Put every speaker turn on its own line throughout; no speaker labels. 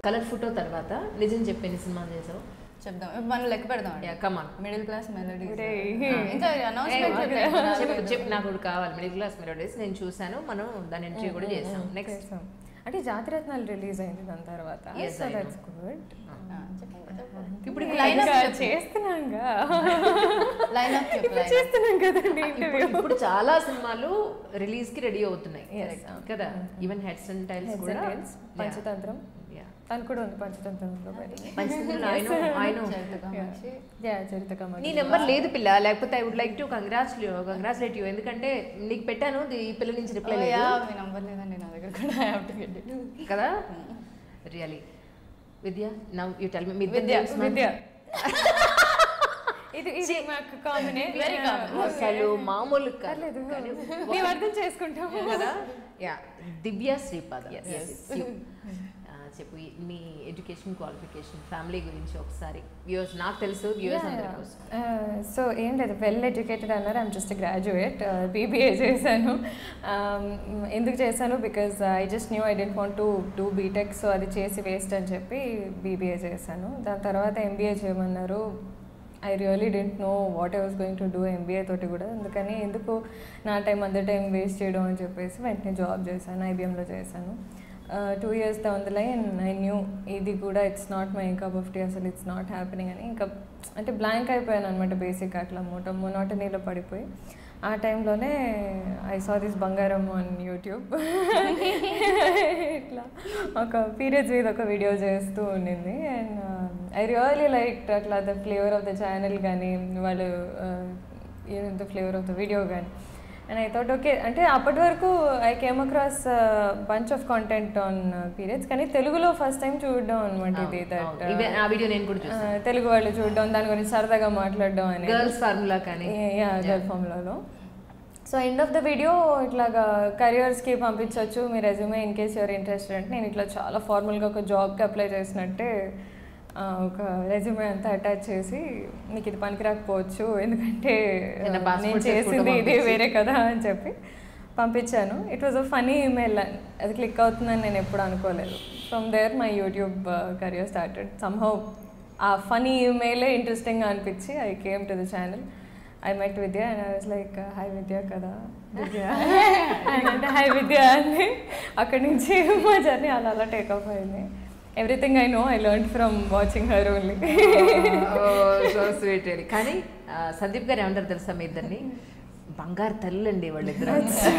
Colour photo తర్వాత నిజం చెప్పేని సినిమాలు చేసావు
చెప్దాం మనం లెక్క పెడదాం
yeah come on
middle class melody
ఒరేయ్.
ఇంకా అనౌన్స్మెంట్
చెప్పు చెప్పు నాకు కూడా కావాలి మిడిల్ క్లాస్ మెలోడీస్ నేను చూశాను మనం దాని ఎంట్రీ కూడా చేసాం నెక్స్ట్
చేసాం. అంటే జాతిరత్నాలు రిలీజ్ అయింది దాని తర్వాత
Yes,
so
I
that's good
ఇప్పుడు
లైన్
ఇంకా చేస్తున్నాంగా
లైన్ అప్ చెప్పు
ఇప్పుడు చేస్తున్నాం కదండి
ఇప్పుడు
ఇంటర్వ్యూ
ఇప్పుడు చాలా సినిమాలు రిలీజ్ కి రెడీ అవుతున్నాయి
Yes.
కదా ఈవెన్ హెడ్స్ అండ్ టైల్స్ కూడా
పంచతంత్రం
Yeah.
తను కూడా ఉంది పంచతంత్రంలో మరి
పంచతంత్రం ఆయన ఆయన
యా చరిత కమల్
నీ నెంబర్ లేదు పిల్ల లేకపోతే I would like to congratulate congratulate you ఎందుకంటే నీకు పెట్టాను ది- ఈ పిల్ల నుంచి రిప్లై
యా
లేదు
మీ నంబర్ లేదండి నా దగ్గర కూడా I have to get it
కదా really Vidya now you tell me
Vidya,
Vidya ఇది ఇది మాకు కామనే
Very common.
అసలు మామూలు కాదు
పర్లేదు
కానీ
మేము అర్థం చేసుకుంటాం
కదా yeah Divya Sripada Yes, you. ఆ, చెప్పు ఈ- మీ ఎడ్యుకేషన్ క్వాలిఫికేషన్ ఫ్యామిలీ గురించి ఒకసారి వ్యూవర్స్ నాకు తెలుసు వ్యూవర్స్ అందరి కోసం
సో ఏం లేదు వెల్ ఎడ్యుకేటెడ్ అన్నారు ఐమ్ జస్ట్ గ్రాడ్యుయేట్ బీబీఏ చేశాను Um, ఎందుకు చేశాను because I just knew I didn't want to do BTech so అది చేసి వేస్ట్ అని చెప్పి బీబీఏ చేశాను దాని తర్వాత ఎంబీఏ చేయమన్నారు I really didn't know what I was going to do MBA తోటి కూడా అందుకని ఎందుకు నా టైం అందరి టైం వేస్ట్ చేయడం అని చెప్పేసి వెంటనే జాబ్ చేశాను ఐబీఎంలో చేశాను two years down the line I knew ఇది కూడా it's not my cup of tea అసలు ఇట్స్ నాట్ హ్యాపెనింగ్ అని ఇంకా అంటే బ్లాంక్ అయిపోయాను అనమాట బేసిక్ అట్లా మూట మొనాటనీలో పడిపోయి ఆ టైంలోనే ఐ సా దిస్ బంగారం ఆన్ యూట్యూబ్ ఇట్లా ఒక పీరియడ్స్ మీద ఒక వీడియో చేస్తూ ఉండింది అండ్ ఐ రియలీ లైక్ అట్లా the flavour of the channel కానీ వాళ్ళు the flavour of the video కానీ అండ్ ఐ థాట్ ఓకే అంటే అప్పటి వరకు I came across bunch of content on periods కానీ తెలుగులో ఫస్ట్ టైం చూడడం అనమాట ఇది దట్
అవును. ఇవే- ఆ వీడియో నేను కూడా చూసాను
తెలుగు వాళ్ళు చూడడం దాని గురించి సరదాగా మాట్లాడడం అనేది
గర్ల్స్ ఫార్ములా కానీ
యా గర్ల్ ఫామ్లలో so end of the video ఇట్లాగా కెరియర్స్కి పంపించవచ్చు మీ resume in case you're interested అంటే నేను ఇట్లా చాలా ఫార్మల్గా ఒక జాబ్కి అప్లై చేసినట్టే ఆ, ఒక రెజ్యూమే అంతా అటాచ్ చేసి మీకు ఇది పనికిరాకపోవచ్చు ఎందుకంటే
చిన్న
ఆ,
passport
నేను
size photo
చేసింది ఇది
పంపించి.
వేరే కదా అని చెప్పి పంపించాను it was a funny email అది క్లిక్ అవుతుందని నేను ఎప్పుడు అనుకోలేదు from there my YouTube career started somehow ఆ ఫనీ ఈమెయిలే ఇంట్రెస్టింగ్ అనిపించి I came to the channel I met Vidya and I was like hi Vidya కదా విద్య And అంటే హాయ్ విద్య అని అక్కడి నుంచి మా జర్నీ అలా అలా టేక్ ఆఫ్ అయింది everything I know I learn from watching her only
so sweet కానీ ఆ, సందీప్ గారు ఏమంటారు తెలుసా మీ ఇద్దరిని బంగారు తల్లండి వాళ్ళిద్దరు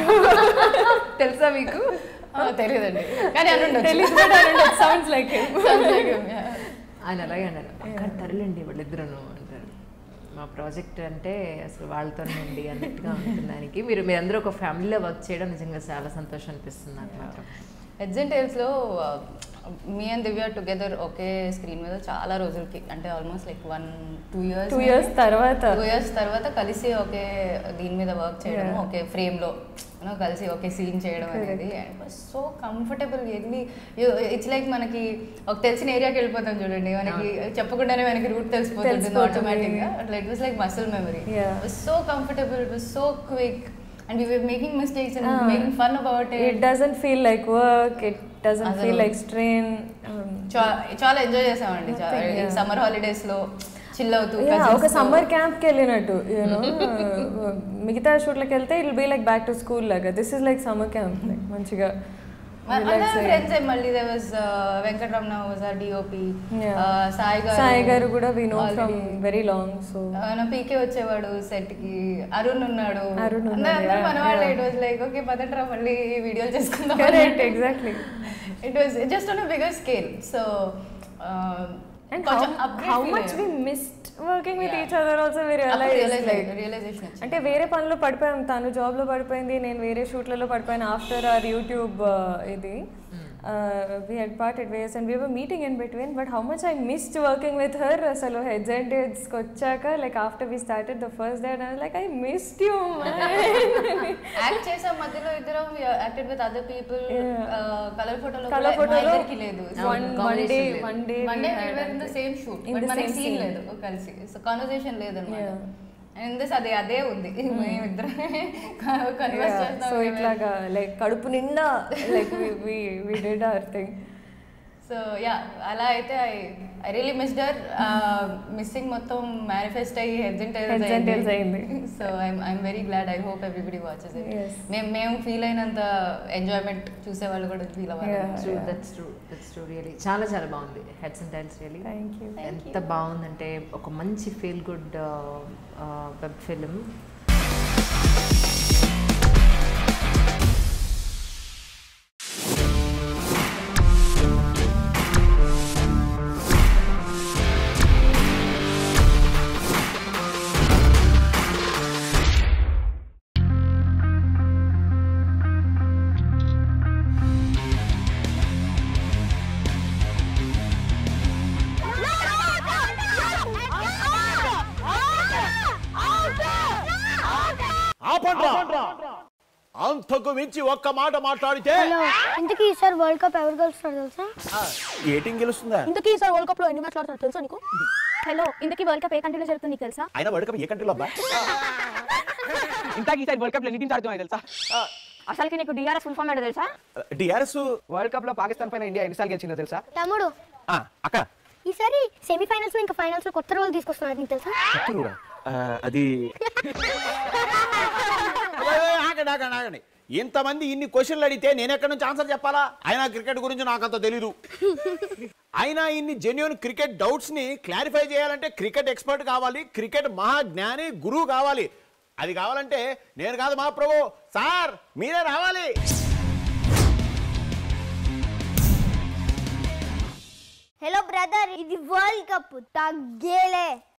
తెలుసా మీకు
తెలియదండి కానీ అని
తెలియదు సౌండ్స్ లైక్
ఆయన అలాగే అన్నారు బంగారు తల్లండి వాళ్ళిద్దరు అంటారు మా ప్రాజెక్ట్ అంటే అసలు వాళ్ళతోనండి అన్నట్టుగా ఉంటుంది దానికి మీరు మీరందరూ ఒక ఫ్యామిలీలో వర్క్ చేయడం నిజంగా చాలా సంతోషం అనిపిస్తుంది నాకు మాత్రం
హెడ్స్ అండ్ టైల్స్లో మీ అండ్ దివ్య టుగెదర్ ఒకే స్క్రీన్ మీద చాలా రోజులకి అంటే almost like one two years
two years తర్వాత
టూ ఇయర్స్ తర్వాత కలిసి ఒకే దీని మీద వర్క్ చేయడం
Yeah.
ఒకే ఫ్రేమ్లో యూనో కలిసి ఒకే సీన్ చేయడం అనేది సో కంఫర్టబుల్ వెళ్ళి ఇట్స్ లైక్ మనకి ఒక తెలిసిన ఏరియాకి వెళ్ళిపోతాం చూడండి మనకి చెప్పకుండానే మనకి రూట్ తెలిసిపోతుంది
తెలిసిపోతుంది.
ఆటోమేటిక్గా అట్లా it was like muscle memory
Yeah.
So comfortable it was so quick and we were making mistakes and
Ah.
Making fun about
it doesn't feel like work it doesn't
అసలు-
feel like strain um,
చా- చాలా enjoy చేసామండి
Nothing, yeah.
Summer holidays లో chill అవుతూ
yeah,
cousins
ఒక
తో.
Summer camp కి వెళ్ళినట్టు యూనో మిగతా షూట్లకి వెళ్తే it be like back to school లాగా this is like summer camp like మంచిగా relax అయ్యి.
ఫ్రెండ్స్ మళ్ళీ there was Venkataramana was our DOP
Yeah.
Sai garu
Sai garu కూడా we know
already-
from very long so
నా పీకే వచ్చేవాడు సెట్ కి అరుణ్ ఉన్నాడు
అరుణ్
అందరూ-
ఉన్నాడు,
అందరూ
yeah,
మన వాళ్ళే
yeah.
It was like okay పదండ్రా మళ్ళీ వీడియోలు చేసుకుందాం
correct exactly
it was just on bigger scale so
and how much we missed working with each other also we realise like
realisation
అంటే వేరే పనులు పడిపోయాం తను జాబ్లో పడిపోయింది నేను వేరే షూట్లలో పడిపోయాను ఆఫ్టర్ ఆర్ యూట్యూబ్ ఇది we had parted ways and we're meeting in between but how much I missed working with her అసలు హెడ్స్ అండ్ హెడ్స్కి వచ్చాక like after we started the first day and like I missed you
act చేసాం మధ్యలో ఇద్దరం acted with other people colour ఫోటోలో
colour ఫోటోలో
ఇద్దరికి లేదు
one one day one day
one day in the same shoot
In
బట్
the
మనకి
same
scene
scene.
లేదు కలిసి సో కాన్వర్సేషన్ లేదన్నమాట
Yeah.
అండ్ దిస్ అదే అదే ఉంది మేమిద్దరం కన్వర్స్
సో
చేస్తాం
ఇట్లాగా లైక్ కడుపు నిండా like we we did our thing
so yeah అలా అయితే I I really missed her missing మొత్తం మేనిఫెస్ట్ అయ్యి heads and
Heads and tails అయింది.
So I'm I'm very glad I hope everybody watches it
Yes.
మేము మేము feel అయినంత enjoyment చూసే వాళ్ళు కూడా ఫీల్ అవ్వాలి
Yeah.
True that's true that's true really చాలా చాలా బాగుంది heads and tails really
thank you
ఎంత బాగుందంటే ఒక మంచి ఫీల్ గుడ్ వెబ్ ఫిలిం
ఆపండ్రా అంతకు మించి ఒక్క మాట మాట్లాడితే
హలో ఇంతకీ ఈసారి వరల్డ్ కప్ ఎవరు గెలుస్తారు తెలుసా
ఏటింగ్ గెలుస్తుందా
ఇంతకీ ఈసారి వరల్డ్ కప్ లో ఎన్ని మ్యాచ్లు ఆడుతున్నారు తెలుసా నీకు హలో ఇంతకీ వరల్డ్ కప్ ఏ కంట్రీలో జరుగుతుంది నీకు తెలుసా
అయినా వరల్డ్ కప్ ఏ కంట్రీలో అబ్బా
ఇంతకీ ఈసారి వరల్డ్ కప్ లో ఎన్ని టీమ్స్ ఆడుతున్నాయి తెలుసా
అసలుకి నీకు డిఆర్ఎస్ ఫుల్ ఫామ్ ఏంటో తెలుసా
డిఆర్ఎస్
వరల్డ్ కప్ లో పాకిస్తాన్ పైన ఇండియా ఎన్నిసార్లు గెలిచిందో తెలుసా
తమ్ముడు
అక్క
ఈసారి సెమీఫైనల్స్ లో ఇంకా ఫైనల్స్ లో కొత్త రోజులు తీసుకొస్తున్నారు నీకు తెలుసా
చెప్తురురా. ఆ, అది ఆగండి ఆగండి ఆగండి ఇంతమంది ఇన్ని క్వశ్చన్లు అడిగితే నేను ఎక్కడి నుంచి ఆన్సర్ చెప్పాలా అయినా క్రికెట్ గురించి నాకు అంత తెలీదు అయినా ఇన్ని జెన్యున్ క్రికెట్ డౌట్స్ ని క్లారిఫై చేయాలంటే క్రికెట్ ఎక్స్పర్ట్ కావాలి క్రికెట్ మహాజ్ఞాని గురువు కావాలి అది కావాలంటే నేను కాదు మా ప్రభు సార్ మీరే రావాలి
హలో బ్రదర్ ఇది వరల్డ్ కప్ తగ్గేలే